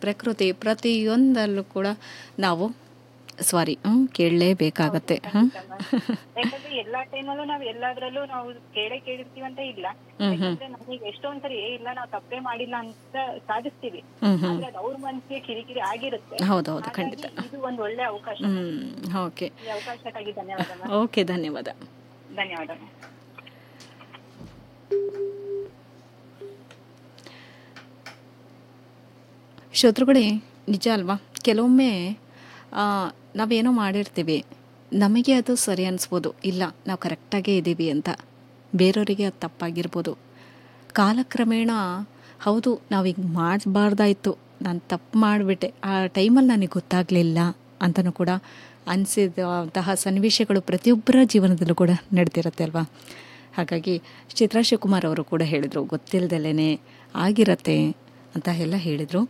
ಪ್ರಕೃತಿ ಪ್ರತಿಯೊಂದಲ್ಲೂ ಕೂಡ ನಾವು ಸಾರಿ ಕೇಳಲೇಬೇಕಾಗತ್ತೆ ಹಾಂ ಯಾಕಂದ್ರೆ ಎಲ್ಲಾ ಟೈಮಲ್ಲೂ ನಾವ್ ಎಲ್ಲಾದ್ರಲ್ಲೂ ನಾವು ಕೇಳೇ ಕೇಳಿರ್ತೀವಿ ಅಂತ ಇಲ್ಲ ಹ್ಮ್ ಹ್ಮ್ ಯಾಕಂದ್ರೆ ನಮಗೆ ಎಷ್ಟೊಂದ್ ಸರಿ ಏ ಇಲ್ಲ ನಾವು ತಪ್ಪೇ ಮಾಡಿಲ್ಲ ಅಂತ ಸಾಧಿಸ್ತೀವಿ ಹ್ಮ್ ಹ್ಮ್ ಆದ್ರೆ ಅದು ಅವ್ರ ಮನ್ಸಿಗೆ ಕಿರಿಕಿರಿ ಆಗಿರುತ್ತೆ ಹೌದೌದು ಹಾಗಾಗಿ ಖಂಡಿತ ಇದು ಒಂದ್ ಒಳ್ಳೆ ಅವಕಾಶ ಹ್ಮ್ ಓಕೆ ಈ ಅವಕಾಶಕ್ಕಾಗಿ ಧನ್ಯವಾದ ma'am. ಓಕೆ ಧನ್ಯವಾದ ಧನ್ಯವಾದ ma'am. ಶತ್ರುಗಳೇ ನಿಜ ಅಲ್ವಾ ಕೆಲವೊಮ್ಮೆ ಆ, ನಾವೇನೋ ಮಾಡಿರ್ತೀವಿ ನಮಗೆ ಅದು ಸರಿ ಅನಿಸ್ಬೋದು ಇಲ್ಲ ನಾವು ಕರೆಕ್ಟಾಗೇ ಇದ್ದೀವಿ ಅಂತ ಬೇರೆಯವರಿಗೆ ಅದು ತಪ್ಪಾಗಿರ್ಬೋದು ಕಾಲಕ್ರಮೇಣ ಹೌದು ನಾವು ಈಗ ಮಾಡಬಾರ್ದಾಯ್ತು ನಾನು ತಪ್ಪು ಮಾಡಿಬಿಟ್ಟೆ ಆ ಟೈಮಲ್ಲಿ ನನಗೆ ಗೊತ್ತಾಗಲಿಲ್ಲ ಅಂತಲೂ ಕೂಡ ಅನಿಸಿದಂತಹ ಸನ್ನಿವೇಶಗಳು ಪ್ರತಿಯೊಬ್ಬರ ಜೀವನದಲ್ಲೂ ಕೂಡ ನಡೆದಿರುತ್ತೆ ಅಲ್ವಾ ಹಾಗಾಗಿ ಚಿತ್ರಾ ಶಿವಕುಮಾರ್ ಅವರು ಕೂಡ ಹೇಳಿದರು ಗೊತ್ತಿಲ್ಲದಲೇ ಆಗಿರತ್ತೆ ಅಂತ ಎಲ್ಲ ಹೇಳಿದರು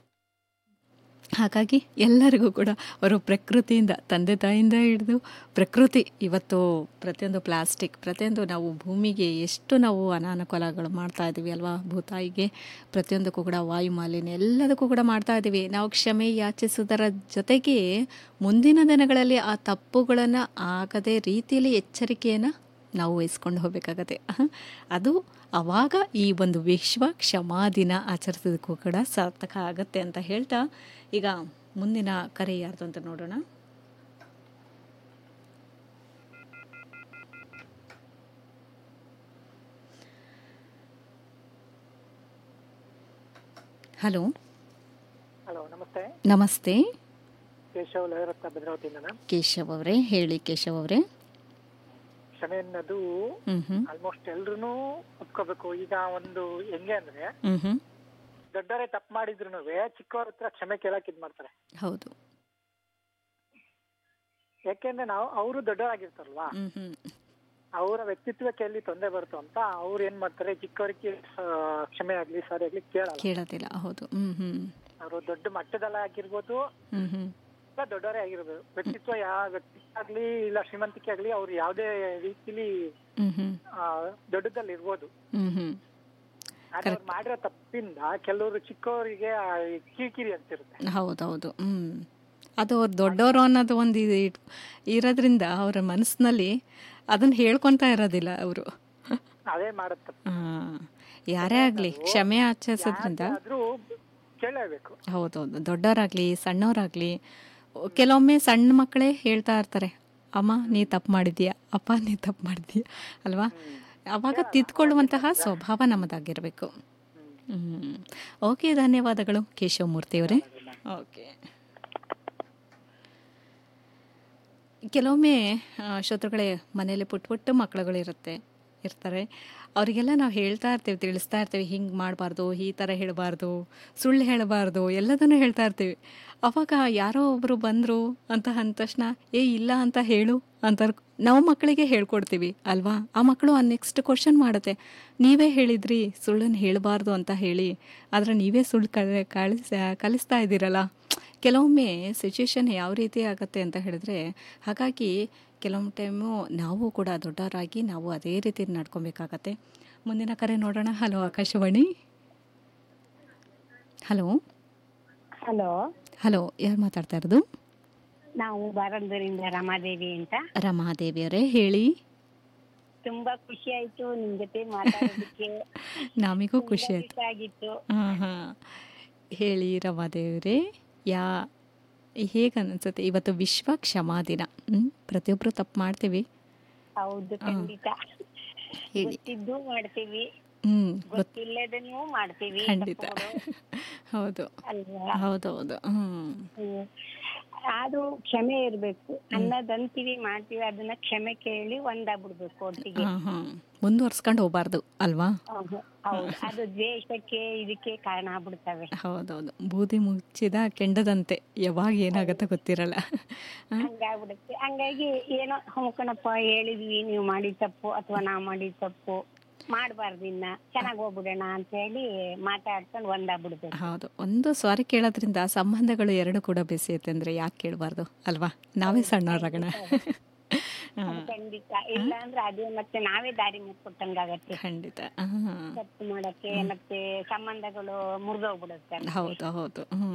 ಹಾಗಾಗಿ ಎಲ್ಲರಿಗೂ ಕೂಡ ಅವರು ಪ್ರಕೃತಿಯಿಂದ ತಂದೆ ತಾಯಿಯಿಂದ ಹಿಡಿದು ಪ್ರಕೃತಿ ಇವತ್ತು ಪ್ರತಿಯೊಂದು ಪ್ಲಾಸ್ಟಿಕ್ ಪ್ರತಿಯೊಂದು ನಾವು ಭೂಮಿಗೆ ಎಷ್ಟು ನಾವು ಅನಾನುಕೂಲಗಳು ಮಾಡ್ತಾ ಇದ್ದೀವಿ ಅಲ್ವಾ ಭೂತಾಯಿಗೆ ಪ್ರತಿಯೊಂದಕ್ಕೂ ಕೂಡ ವಾಯು ಮಾಲಿನ್ಯ ಎಲ್ಲದಕ್ಕೂ ಕೂಡ ಮಾಡ್ತಾ ಇದ್ದೀವಿ ನಾವು ಕ್ಷಮೆ ಯಾಚಿಸುವುದರ ಜೊತೆಗೆ ಮುಂದಿನ ದಿನಗಳಲ್ಲಿ ಆ ತಪ್ಪುಗಳನ್ನು ಆಗದೇ ರೀತಿಯಲ್ಲಿ ಎಚ್ಚರಿಕೆಯನ್ನು ನಾವು ವಹಿಸ್ಕೊಂಡು ಹೋಗಬೇಕಾಗತ್ತೆ ಅದು ಆವಾಗ ಈ ಒಂದು ವಿಶ್ವ ಕ್ಷಮಾ ದಿನ ಆಚರಿಸೋದಕ್ಕೂ ಕೂಡ ಸಾರ್ಥಕ ಆಗತ್ತೆ ಅಂತ ಹೇಳ್ತಾ ಈಗ ಮುಂದಿನ ಕರೆ ಯಾರ್ದು ಅಂತ ನೋಡೋಣ ಹಲೋ ಹಲೋ ನಮಸ್ತೆ ನಮಸ್ತೆ ಕೇಶವ್ ಲಹರತ್ನ ಭದ್ರಾವತಿಯಿಂದ ನಾನು ಕೇಶವ್ ಅವರೇ ಹೇಳಿ ಕೇಶವ್ ಅವರೇ ಕ್ಷಮೆ ಅನ್ನೋದು ಹ್ಮ್ ಹ್ಮ್ ಆಲ್ಮೋಸ್ಟ್ ಎಲ್ರು ಒಪ್ಕೋಬೇಕು ಈಗ ಒಂದು ಹೆಂಗೆ ಅಂದ್ರೆ ಹ್ಮ್ ಹ್ಮ್ ದೊಡ್ಡವರೇ ತಪ್ಪು ಮಾಡಿದ್ರು ಚಿಕ್ಕವ್ರ ಹತ್ರ ಕ್ಷಮೆ ಕೇಳಕ್ ಇದ್ ಮಾಡ್ತಾರೆ ಹೌದು ಯಾಕೆಂದ್ರೆ ನಾವು ಅವರು ದೊಡ್ಡವರಾಗಿರ್ತಾರಲ್ವಾ ಹ್ಮ್ ಹ್ಮ್ ಅವರ ವ್ಯಕ್ತಿತ್ವಕ್ಕೆ ಎಲ್ಲಿ ತೊಂದರೆ ಬರುತ್ತೋ ಅಂತ ಅವ್ರು ಏನ್ ಮಾಡ್ತಾರೆ ಚಿಕ್ಕವರಿಗೆ ಆ, ಕ್ಷಮೆ ಆಗ್ಲಿ ಸಾರಿ ಆಗ್ಲಿ ಕೇಳಲ್ಲ ಕೇಳೋದಿಲ್ಲ ಹೌದು ಹ್ಮ್ ಹ್ಮ್ ಅವರು ದೊಡ್ಡ ಮಟ್ಟದಲ್ಲ ಆಗಿರ್ಬೋದು ಹ್ಮ್ ಹ್ಮ್ ಇಲ್ಲ ದೊಡ್ಡವರೇ ಆಗಿರ್ಬೋದು ವ್ಯಕ್ತಿತ್ವ ಯಾವ ವ್ಯಕ್ತಿತ್ವ ಆಗ್ಲಿ ಇಲ್ಲ ಶ್ರೀಮಂತಿಕೆ ಆಗ್ಲಿ ಅವ್ರು ಯಾವ್ದೇ ರೀತಿಲಿ ಹ್ಮ್ ಹ್ಮ್ ಆ, ದೊಡ್ಡದಲ್ಲಿ ಇರ್ಬೋದು ಹ್ಮ್ ಹ್ಮ್ ಆದ್ರೆ ಅವ್ರು ಮಾಡಿರೋ ತಪ್ಪಿಂದ ಕೆಲವರು ಚಿಕ್ಕವರಿಗೆ ಆ ಕಿರಿಕಿರಿ ಅಂತಿರುತ್ತೆ ಹೌದೌದು ಹ್ಮ್ ಅದು ಅವ್ರು ದೊಡ್ಡವರು ಅನ್ನೋದು ಒಂದು ಇದು ಇಟ್- ಇರೋದ್ರಿಂದ ಅವರ ಮನಸ್ಸಿನಲ್ಲಿ ಅದನ್ನು ಹೇಳ್ಕೊತಾ ಇರೋದಿಲ್ಲ ಅವರು ಅದೇ ಮಾಡೋ ತಪ್ಪು ಯಾರೇ ಆಗಲಿ ಕ್ಷಮೆ ಆಚರಿಸೋದ್ರಿಂದ ಆದ್ರೂ ಕೇಳಲೇಬೇಕು ಹೌದೌದು ದೊಡ್ಡವರಾಗಲಿ ಸಣ್ಣವರಾಗಲಿ ಕೆಲವೊಮ್ಮೆ ಸಣ್ಣ ಮಕ್ಕಳೇ ಹೇಳ್ತಾ ಇರ್ತಾರೆ ಅಮ್ಮ ನೀ ತಪ್ಪು ಮಾಡಿದ್ಯಾ ಅಪ್ಪ ನೀ ತಪ್ಪು ಮಾಡಿದ್ಯಾ ಅಲ್ವಾ ಅವಾಗ ತಿದ್ಕೊಳ್ಳುವಂತಹ ಸ್ವಭಾವ ನಮ್ಮದಾಗಿರಬೇಕು ಹ್ಞೂ ಓಕೆ ಧನ್ಯವಾದಗಳು ಕೇಶವಮೂರ್ತಿಯವರೇ ಓಕೆ ಕೆಲವೊಮ್ಮೆ ಆ, ಶತ್ರುಗಳೇ ಮನೇಲಿ ಪುಟ್ಟ ಪುಟ್ಟ ಮಕ್ಕಳುಗಳಿರುತ್ತೆ ಇರ್ತಾರೆ ಅವರಿಗೆಲ್ಲ ನಾವು ಹೇಳ್ತಾ ಇರ್ತೀವಿ ತಿಳಿಸ್ತಾ ಇರ್ತೀವಿ ಹಿಂಗೆ ಮಾಡಬಾರ್ದು ಈ ಥರ ಹೇಳಬಾರ್ದು ಸುಳ್ಳು ಹೇಳಬಾರ್ದು ಎಲ್ಲದನ್ನು ಹೇಳ್ತಾ ಇರ್ತೀವಿ ಅವಾಗ ಯಾರೋ ಒಬ್ಬರು ಬಂದರು ಅಂತ ಅಂದ ತಕ್ಷಣ ಏ ಇಲ್ಲ ಅಂತ ಹೇಳು ಅಂತ ನಾವು ಮಕ್ಕಳಿಗೆ ಹೇಳ್ಕೊಡ್ತೀವಿ ಅಲ್ವಾ ಆ ಮಕ್ಕಳು ಆ ನೆಕ್ಸ್ಟ್ ಕ್ವಶನ್ ಮಾಡುತ್ತೆ ನೀವೇ ಹೇಳಿದ್ರಿ ಸುಳ್ಳನ್ನು ಹೇಳಬಾರ್ದು ಅಂತ ಹೇಳಿ ಆದರೆ ನೀವೇ ಸುಳ್ಳು ಕಲಿ ಕಳಿಸ್ ಕಲಿಸ್ತಾ ಇದ್ದೀರಲ್ಲ ಕೆಲವೊಮ್ಮೆ ಸಿಚುವೇಶನ್ ಯಾವ ರೀತಿ ಆಗುತ್ತೆ ಅಂತ ಹೇಳಿದ್ರೆ ಹಾಗಾಗಿ ಕೆಲವೊಂದು ಟೈಮು ನಾವು ಕೂಡ ದೊಡ್ಡವರಾಗಿ ನಾವು ಅದೇ ರೀತಿ ನಡ್ಕೊಬೇಕಾಗತ್ತೆ ಮುಂದಿನ ಕರೆ ನೋಡೋಣ hello Akashvani hello hello hello ಯಾರು ಮಾತಾಡ್ತಾ ಇರೋದು ನಾವು ಬಾರಂದೂರಿಂದ ರಮಾದೇವಿ ಅಂತ ರಮಾದೇವಿಯವರೇ ಹೇಳಿ ತುಂಬಾ ಖುಷಿ ಆಯ್ತು ನಿಮ್ ಜೊತೆ ಮಾತಾಡೋದಕ್ಕೆ ನಮಗೂ ಖುಷಿ ಆಯ್ತು ಇಷ್ಟ ಆಗಿತ್ತು ಹಾಂ ಹಾಂ ಹೇಳಿ ರಮಾದೇವಿಯವರೇ ಯಾ ಹೇಗೆ ಅನಿಸುತ್ತೆ ಇವತ್ತು ವಿಶ್ವ ಕ್ಷಮಾ ದಿನ ಹ್ಮ್? ಪ್ರತಿಯೊಬ್ಬರು ತಪ್ಪು ಮಾಡ್ತೀವಿ ಹೌದು ಖಂಡಿತ ಹೇಳಿ ಗೊತ್ತಿದ್ದು ಮಾಡ್ತೀವಿ ಹ್ಞೂ ಗೊತ್ತು ಗೊತ್ತಿಲ್ಲದನ್ನೂ ಮಾಡ್ತೀವಿ ಖಂಡಿತ ತಪ್ಪುಗಳು, ಹೌದು ಅಲ್ವಾ ಹೌದೌದು ಹ್ಞೂ ಹ್ಮ್. ಆದ್ರೂ ಕ್ಷಮೆ ಇರ್ಬೇಕು ಅನ್ನೋದಂತೀವಿ ಮಾಡ್ತೀವಿ ಅದನ್ನ ಕ್ಷಮೆ ಕೇಳಿ ಒಂದಾಗ್ಬಿಡ್ಬೇಕು ಒಟ್ಟಿಗೆ ಹಾಂ ಹಾಂ ಮುಂದುವರ್ಸ್ಕೊಂಡು ಹೋಗ್ಬಾರ್ದು ಅಲ್ವಾ ಹೌದು ಹೌದು. ಅದು ದ್ವೇಷಕ್ಕೆ ಇದಕ್ಕೆ ಕಾರಣ ಆಗ್ಬಿಡ್ತವೆ ಹೌದೌದು ಬೂದಿ ಮುಚ್ಚಿದ ಕೆಂಡದಂತೆ ಯಾವಾಗ ಏನಾಗತ್ತೆ ಗೊತ್ತಿರಲ್ಲ ಹ? ಹಂಗಾಗ್ಬಿಡುತ್ತೆ ಹಂಗಾಗಿ ಏನೋ ಹುಮ್ಕಣಪ್ಪ ಹೇಳಿದ್ವಿ ನೀವು ಮಾಡಿದ ತಪ್ಪು ಅಥವಾ ನಾ ಮಾಡಿದ ತಪ್ಪು ಮಾಡ್ಬಾರ್ದು ಇನ್ನ ಚೆನ್ನಾಗ್ ಹೋಗ್ಬಿಡೋಣ ಅಂತ ಹೇಳಿ ಮಾತಾಡ್ಕೊಂಡು ಒಂದಾಗ್ಬಿಡ್ಬೇಕು ಹೌದು ಒಂದು ಸಾರಿ ಕೇಳೋದ್ರಿಂದ ಸಂಬಂಧಗಳು ಎರಡು ಕೂಡ ಬೆಸೆಯುತ್ತೆ ಅಂದರೆ ಯಾಕೆ ಕೇಳಬಾರ್ದು ಅಲ್ವಾ ನಾವೇ ಸಣ್ಣವರಾಗೋಣ ಹಾಂ ಖಂಡಿತ ಇಲ್ಲ ಅಂದ್ರೆ ಅದೇ ಮತ್ತೆ ನಾವೇ ದಾರಿ ಮುಟ್ಕೊಟ್ಟಂಗಾಗತ್ತೆ ಖಂಡಿತ ಹಾಂ ತಪ್ಪು ಮಾಡಕ್ಕೆ ಮತ್ತೆ ಸಂಬಂಧಗಳು ಮುರಿದೋಗ್ಬಿಡುತ್ತೆ ಹೌದು ಹೌದು ಹ್ಞೂ